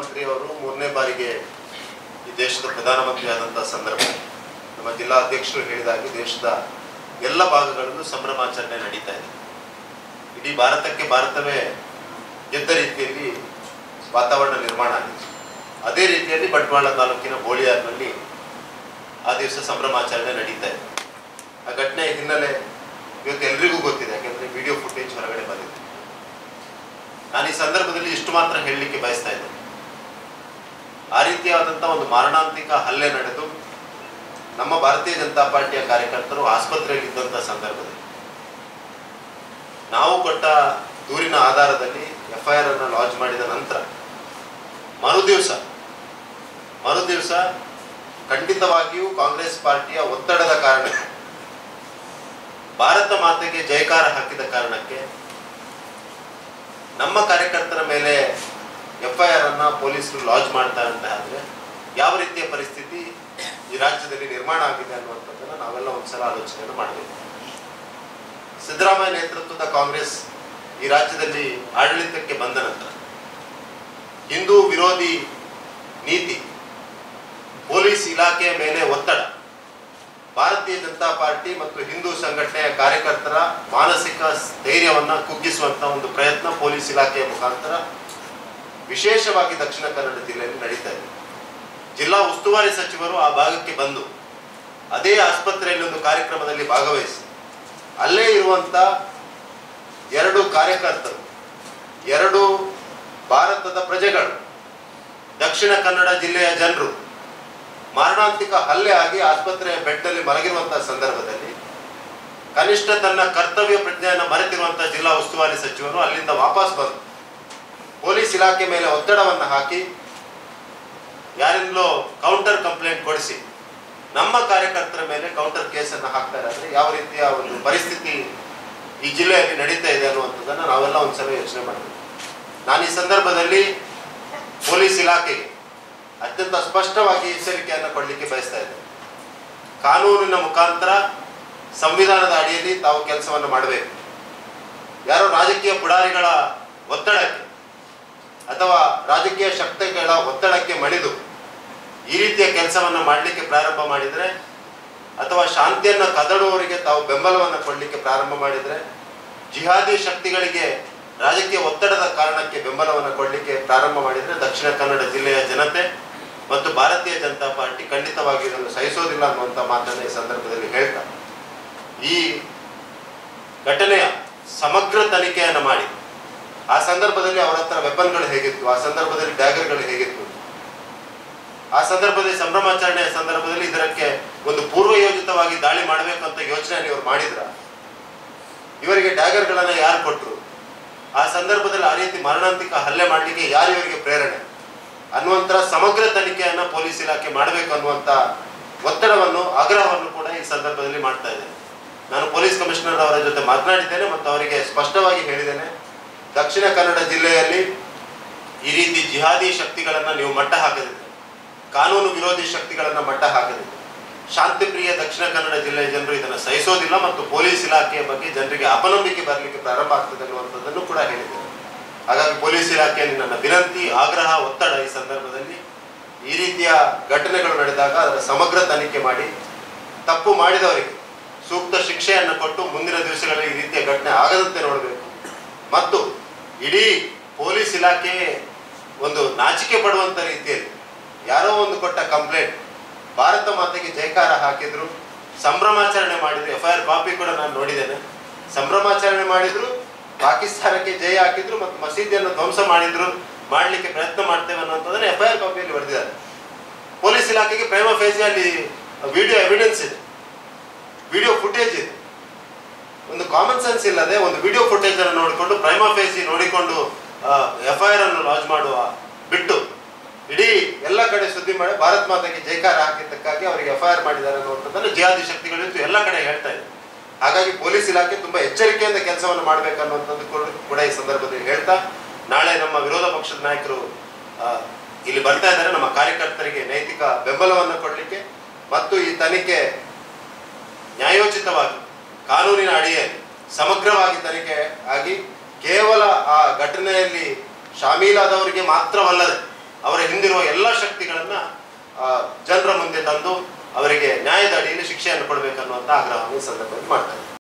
ಪ್ರಧಾನಮಂತ್ರಿಯವರು ಮೂರನೇ ಬಾರಿಗೆ ಈ ದೇಶದ ಪ್ರಧಾನಮಂತ್ರಿ ಆದಂಥ ಸಂದರ್ಭ ನಮ್ಮ ಜಿಲ್ಲಾ ಅಧ್ಯಕ್ಷರು ಹೇಳಿದಾಗೆ ದೇಶದ ಎಲ್ಲ ಭಾಗಗಳಲ್ಲೂ ಸಂಭ್ರಮಾಚರಣೆ ನಡೀತಾ ಇದೆ ಇಡೀ ಭಾರತಕ್ಕೆ ಭಾರತವೇ ಗೆದ್ದ ರೀತಿಯಲ್ಲಿ ವಾತಾವರಣ ನಿರ್ಮಾಣ ಆಗಿದೆ ಅದೇ ರೀತಿಯಲ್ಲಿ ಬಂಟ್ವಾಳ ತಾಲೂಕಿನ ಬೋಳಿಯಾರ್ನಲ್ಲಿ ಆ ದಿವಸ ಸಂಭ್ರಮಾಚರಣೆ ನಡೀತಾ ಇದೆ ಆ ಘಟನೆ ಹಿನ್ನೆಲೆ ಇವತ್ತು ಎಲ್ರಿಗೂ ಗೊತ್ತಿದೆ ಯಾಕೆಂದ್ರೆ ವಿಡಿಯೋ ಫುಟೇಜ್ ಹೊರಗಡೆ ಬಂದಿದೆ ನಾನು ಈ ಸಂದರ್ಭದಲ್ಲಿ ಇಷ್ಟು ಮಾತ್ರ ಹೇಳಲಿಕ್ಕೆ ಬಯಸ್ತಾ ಇದ್ದೇನೆ ಆ ರೀತಿಯಾದಂಥ ಒಂದು ಮಾರಣಾಂತಿಕ ಹಲ್ಲೆ ನಡೆದು ನಮ್ಮ ಭಾರತೀಯ ಜನತಾ ಪಾರ್ಟಿಯ ಕಾರ್ಯಕರ್ತರು ಆಸ್ಪತ್ರೆಯಲ್ಲಿ ಇದ್ದಂಥ ಸಂದರ್ಭದಲ್ಲಿ ನಾವು ಕೊಟ್ಟ ದೂರಿನ ಆಧಾರದಲ್ಲಿ ಎಫ್ ಐ ಆರ್ ಅನ್ನು ಲಾಂಚ್ ಮಾಡಿದ ನಂತರ ಮರುದಿವಸ ಮರುದಿವಸ ಖಂಡಿತವಾಗಿಯೂ ಕಾಂಗ್ರೆಸ್ ಪಾರ್ಟಿಯ ಒತ್ತಡದ ಕಾರಣಕ್ಕೆ ಭಾರತ ಮಾತೆಗೆ ಜಯಕಾರ ಹಾಕಿದ ಕಾರಣಕ್ಕೆ ನಮ್ಮ ಕಾರ್ಯಕರ್ತರ ಮೇಲೆ ಎಫ್ ಐ ಆರ್ ಅನ್ನ ಪೊಲೀಸರು ಲಾಂಚ್ ಮಾಡ್ತಾರೆ ಅಂತ ಆದ್ರೆ ಯಾವ ರೀತಿಯ ಪರಿಸ್ಥಿತಿ ಈ ರಾಜ್ಯದಲ್ಲಿ ನಿರ್ಮಾಣ ಆಗಿದೆ ಅನ್ನುವಂಥದ್ದನ್ನ ನಾವೆಲ್ಲ ಒಂದ್ಸಲ ಆಲೋಚನೆಯನ್ನು ಮಾಡಬೇಕು ಸಿದ್ದರಾಮಯ್ಯ ನೇತೃತ್ವದ ಕಾಂಗ್ರೆಸ್ ಈ ರಾಜ್ಯದಲ್ಲಿ ಆಡಳಿತಕ್ಕೆ ಬಂದ ನಂತರ ಹಿಂದೂ ವಿರೋಧಿ ನೀತಿ ಪೊಲೀಸ್ ಇಲಾಖೆಯ ಮೇಲೆ ಒತ್ತಡ ಭಾರತೀಯ ಜನತಾ ಪಾರ್ಟಿ ಮತ್ತು ಹಿಂದೂ ಸಂಘಟನೆಯ ಕಾರ್ಯಕರ್ತರ ಮಾನಸಿಕ ಸ್ಥೈರ್ಯವನ್ನ ಕುಗ್ಗಿಸುವಂತ ಒಂದು ಪ್ರಯತ್ನ ಪೊಲೀಸ್ ಇಲಾಖೆಯ ಮುಖಾಂತರ ವಿಶೇಷವಾಗಿ ದಕ್ಷಿಣ ಕನ್ನಡ ಜಿಲ್ಲೆಯಲ್ಲಿ ನಡೀತಾ ಇದೆ ಜಿಲ್ಲಾ ಉಸ್ತುವಾರಿ ಸಚಿವರು ಆ ಭಾಗಕ್ಕೆ ಬಂದು ಅದೇ ಆಸ್ಪತ್ರೆಯಲ್ಲಿ ಒಂದು ಕಾರ್ಯಕ್ರಮದಲ್ಲಿ ಭಾಗವಹಿಸಿ ಅಲ್ಲೇ ಇರುವಂತ ಎರಡು ಕಾರ್ಯಕರ್ತರು ಎರಡು ಭಾರತದ ಪ್ರಜೆಗಳು ದಕ್ಷಿಣ ಕನ್ನಡ ಜಿಲ್ಲೆಯ ಜನರು ಮಾರಣಾಂತಿಕ ಹಲ್ಲೆ ಆಗಿ ಆಸ್ಪತ್ರೆಯ ಬೆಡ್ನಲ್ಲಿ ಮಲಗಿರುವಂತಹ ಸಂದರ್ಭದಲ್ಲಿ ಕನಿಷ್ಠ ತನ್ನ ಕರ್ತವ್ಯ ಪ್ರಜ್ಞೆಯನ್ನು ಮರೆತಿರುವಂತಹ ಜಿಲ್ಲಾ ಉಸ್ತುವಾರಿ ಸಚಿವರು ಅಲ್ಲಿಂದ ವಾಪಸ್ ಬಂದು ಪೊಲೀಸ್ ಇಲಾಖೆ ಮೇಲೆ ಒತ್ತಡವನ್ನು ಹಾಕಿ ಯಾರಿಂದಲೋ ಕೌಂಟರ್ ಕಂಪ್ಲೇಂಟ್ ಕೊಡಿಸಿ ನಮ್ಮ ಕಾರ್ಯಕರ್ತರ ಮೇಲೆ ಕೌಂಟರ್ ಕೇಸನ್ನು ಹಾಕ್ತಾರೆ ಅಂದ್ರೆ ಯಾವ ರೀತಿಯ ಒಂದು ಪರಿಸ್ಥಿತಿ ಈ ಜಿಲ್ಲೆಯಲ್ಲಿ ನಡೀತಾ ಇದೆ ಅನ್ನುವಂಥದ್ದನ್ನ ನಾವೆಲ್ಲ ಒಂದ್ಸಲ ಯೋಚನೆ ಮಾಡಬೇಕು ನಾನು ಈ ಸಂದರ್ಭದಲ್ಲಿ ಪೊಲೀಸ್ ಇಲಾಖೆಗೆ ಅತ್ಯಂತ ಸ್ಪಷ್ಟವಾಗಿ ಎಚ್ಚರಿಕೆಯನ್ನು ಕೊಡಲಿಕ್ಕೆ ಬಯಸ್ತಾ ಇದ್ದೇನೆ ಕಾನೂನಿನ ಮುಖಾಂತರ ಸಂವಿಧಾನದ ಅಡಿಯಲ್ಲಿ ತಾವು ಕೆಲಸವನ್ನು ಮಾಡಬೇಕು ಯಾರೋ ರಾಜಕೀಯ ಪುಡಾರಿಗಳ ಒತ್ತಡಕ್ಕೆ ಅಥವಾ ರಾಜಕೀಯ ಶಕ್ತಿಗಳ ಒತ್ತಡಕ್ಕೆ ಮಣಿದು ಈ ರೀತಿಯ ಕೆಲಸವನ್ನು ಮಾಡಲಿಕ್ಕೆ ಪ್ರಾರಂಭ ಮಾಡಿದರೆ ಅಥವಾ ಶಾಂತಿಯನ್ನು ಕದಡುವವರಿಗೆ ತಾವು ಬೆಂಬಲವನ್ನು ಕೊಡಲಿಕ್ಕೆ ಪ್ರಾರಂಭ ಮಾಡಿದರೆ ಜಿಹಾದಿ ಶಕ್ತಿಗಳಿಗೆ ರಾಜಕೀಯ ಒತ್ತಡದ ಕಾರಣಕ್ಕೆ ಬೆಂಬಲವನ್ನು ಕೊಡಲಿಕ್ಕೆ ಪ್ರಾರಂಭ ಮಾಡಿದರೆ ದಕ್ಷಿಣ ಕನ್ನಡ ಜಿಲ್ಲೆಯ ಜನತೆ ಮತ್ತು ಭಾರತೀಯ ಜನತಾ ಪಾರ್ಟಿ ಖಂಡಿತವಾಗಿ ಇದನ್ನು ಸಹಿಸೋದಿಲ್ಲ ಅನ್ನುವಂಥ ಮಾತನ್ನು ಈ ಸಂದರ್ಭದಲ್ಲಿ ಹೇಳ್ತಾ ಈ ಘಟನೆಯ ಸಮಗ್ರ ತನಿಖೆಯನ್ನು ಮಾಡಿ ಆ ಸಂದರ್ಭದಲ್ಲಿ ಅವರ ಹತ್ರ ವೆಪನ್ಗಳು ಹೇಗಿತ್ತು ಆ ಸಂದರ್ಭದಲ್ಲಿ ಡ್ಯಾಗರ್ಗಳು ಹೇಗಿತ್ತು ಆ ಸಂದರ್ಭದಲ್ಲಿ ಸಂಭ್ರಮಾಚರಣೆಯ ಸಂದರ್ಭದಲ್ಲಿ ಇದಕ್ಕೆ ಒಂದು ಪೂರ್ವಯೋಜಿತವಾಗಿ ದಾಳಿ ಮಾಡಬೇಕು ಅಂತ ಯೋಚನೆ ಇವರು ಮಾಡಿದ್ರ ಇವರಿಗೆ ಡ್ಯಾಗರ್ಗಳನ್ನ ಯಾರು ಕೊಟ್ಟರು ಆ ಸಂದರ್ಭದಲ್ಲಿ ಆ ರೀತಿ ಮರಣಾಂತಿಕ ಹಲ್ಲೆ ಮಾಡಲಿಕ್ಕೆ ಯಾರು ಇವರಿಗೆ ಪ್ರೇರಣೆ ಅನ್ನುವಂಥ ಸಮಗ್ರ ತನಿಖೆಯನ್ನ ಪೊಲೀಸ್ ಇಲಾಖೆ ಮಾಡಬೇಕು ಅನ್ನುವಂಥ ಒತ್ತಡವನ್ನು ಆಗ್ರಹವನ್ನು ಕೂಡ ಈ ಸಂದರ್ಭದಲ್ಲಿ ಮಾಡ್ತಾ ಇದ್ದೇನೆ ನಾನು ಪೊಲೀಸ್ ಕಮಿಷನರ್ ಅವರ ಜೊತೆ ಮಾತನಾಡಿದ್ದೇನೆ ಮತ್ತು ಅವರಿಗೆ ಸ್ಪಷ್ಟವಾಗಿ ಹೇಳಿದ್ದೇನೆ ದಕ್ಷಿಣ ಕನ್ನಡ ಜಿಲ್ಲೆಯಲ್ಲಿ ಈ ರೀತಿ ಜಿಹಾದಿ ಶಕ್ತಿಗಳನ್ನ ನೀವು ಮಟ್ಟ ಹಾಕದಿದ್ರೆ ಕಾನೂನು ವಿರೋಧಿ ಶಕ್ತಿಗಳನ್ನ ಮಟ್ಟ ಹಾಕದಿದ್ರೆ ಶಾಂತಿಪ್ರಿಯ ದಕ್ಷಿಣ ಕನ್ನಡ ಜಿಲ್ಲೆಯ ಜನರು ಇದನ್ನು ಸಹಿಸೋದಿಲ್ಲ ಮತ್ತು ಪೊಲೀಸ್ ಇಲಾಖೆಯ ಬಗ್ಗೆ ಜನರಿಗೆ ಅಪನಂಬಿಕೆ ಬರಲಿಕ್ಕೆ ಪ್ರಾರಂಭ ಆಗ್ತದೆ ಅನ್ನುವಂಥದ್ದನ್ನು ಕೂಡ ಹೇಳಿದ್ದೇನೆ ಹಾಗಾಗಿ ಪೊಲೀಸ್ ಇಲಾಖೆಯಲ್ಲಿ ನನ್ನ ವಿನಂತಿ ಆಗ್ರಹ ಒತ್ತಡ ಈ ಸಂದರ್ಭದಲ್ಲಿ ಈ ರೀತಿಯ ಘಟನೆಗಳು ನಡೆದಾಗ ಅದರ ಸಮಗ್ರ ತನಿಖೆ ಮಾಡಿ ತಪ್ಪು ಮಾಡಿದವರಿಗೆ ಸೂಕ್ತ ಶಿಕ್ಷೆಯನ್ನು ಕೊಟ್ಟು ಮುಂದಿನ ದಿವಸಗಳಲ್ಲಿ ಈ ರೀತಿಯ ಘಟನೆ ಆಗದಂತೆ ನೋಡಬೇಕು ಮತ್ತು ಇಡೀ ಪೊಲೀಸ್ ಇಲಾಖೆ ಒಂದು ನಾಚಿಕೆ ಪಡುವಂತ ರೀತಿಯಲ್ಲಿ ಯಾರೋ ಒಂದು ಕೊಟ್ಟ ಕಂಪ್ಲೇಂಟ್ ಭಾರತ ಮಾತೆಗೆ ಜಯಕಾರ ಹಾಕಿದ್ರು ಸಂಭ್ರಮಾಚರಣೆ ಮಾಡಿದ್ರು ಎಫ್ ಐ ಆರ್ ಕಾಪಿ ಕೂಡ ನಾನು ನೋಡಿದ್ದೇನೆ ಸಂಭ್ರಮಾಚರಣೆ ಮಾಡಿದ್ರು ಪಾಕಿಸ್ತಾನಕ್ಕೆ ಜಯ ಹಾಕಿದ್ರು ಮತ್ತು ಮಸೀದಿಯನ್ನು ಧ್ವಂಸ ಮಾಡಿದ್ರು ಮಾಡಲಿಕ್ಕೆ ಪ್ರಯತ್ನ ಮಾಡ್ತೇವೆ ಅನ್ನೋಂಥದ್ದನ್ನ ಎಫ್ ಐ ಆರ್ ಕಾಪಿಯಲ್ಲಿ ಬರೆದಿದ್ದಾರೆ ಪೊಲೀಸ್ ಇಲಾಖೆಗೆ ಪ್ರೇಮ ಫೇಜಿಯಲ್ಲಿ ವಿಡಿಯೋ ಎವಿಡೆನ್ಸ್ ಇದೆ ವಿಡಿಯೋ ಫುಟೇಜ್ ಇದೆ ಒಂದು ಕಾಮನ್ ಸೆನ್ಸ್ ಇಲ್ಲದೆ ಒಂದು ವಿಡಿಯೋ ಫುಟೇಜ್ ಅನ್ನು ನೋಡಿಕೊಂಡು ಪ್ರೈಮಾ ಫೇಸಿ ನೋಡಿಕೊಂಡು ಎಫ್ ಐ ಆರ್ ಅನ್ನು ಲಾಂಚ್ ಮಾಡುವ ಬಿಟ್ಟು ಇಡೀ ಎಲ್ಲ ಕಡೆ ಸುದ್ದಿ ಮಾಡಿ ಭಾರತ್ ಮಾತೆಗೆ ಜೈಕಾರ ಹಾಕಿದ್ದಕ್ಕಾಗಿ ಅವರಿಗೆ ಎಫ್ ಐ ಆರ್ ಮಾಡಿದ್ದಾರೆ ಅನ್ನುವಂಥದ್ದನ್ನು ಜಿಹಾದಿ ಶಕ್ತಿಗಳಿದ್ದು ಎಲ್ಲ ಕಡೆ ಹೇಳ್ತಾ ಇದೆ ಹಾಗಾಗಿ ಪೊಲೀಸ್ ಇಲಾಖೆ ತುಂಬಾ ಎಚ್ಚರಿಕೆಯಿಂದ ಕೆಲಸವನ್ನು ಮಾಡಬೇಕನ್ನುವಂಥದ್ದು ಕೂಡ- ಕೂಡ ಈ ಸಂದರ್ಭದಲ್ಲಿ ಹೇಳ್ತಾ ನಾಳೆ ನಮ್ಮ ವಿರೋಧ ಪಕ್ಷದ ನಾಯಕರು ಆ, ಇಲ್ಲಿ ಬರ್ತಾ ಇದ್ದಾರೆ ನಮ್ಮ ಕಾರ್ಯಕರ್ತರಿಗೆ ನೈತಿಕ ಬೆಂಬಲವನ್ನು ಕೊಡಲಿಕ್ಕೆ ಮತ್ತು ಈ ತನಿಖೆ ನ್ಯಾಯೋಚಿತವಾಗಿ ಕಾನೂನಿನ ಅಡಿಯಲ್ಲಿ ಸಮಗ್ರವಾಗಿ ತನಿಖೆ ಆಗಿ ಕೇವಲ ಆ ಘಟನೆಯಲ್ಲಿ ಶಾಮೀಲಾದವರಿಗೆ ಮಾತ್ರವಲ್ಲದೆ ಅವರ ಹಿಂದಿರುವ ಎಲ್ಲ ಶಕ್ತಿಗಳನ್ನ ಆ, ಜನರ ಮುಂದೆ ತಂದು ಅವರಿಗೆ ನ್ಯಾಯದ ಅಡಿಯಲ್ಲಿ ಶಿಕ್ಷೆಯನ್ನು ಕೊಡಬೇಕನ್ನುವಂಥ ಆಗ್ರಹವನ್ನು ಈ ಸಂದರ್ಭದಲ್ಲಿ ಮಾಡ್ತಾರೆ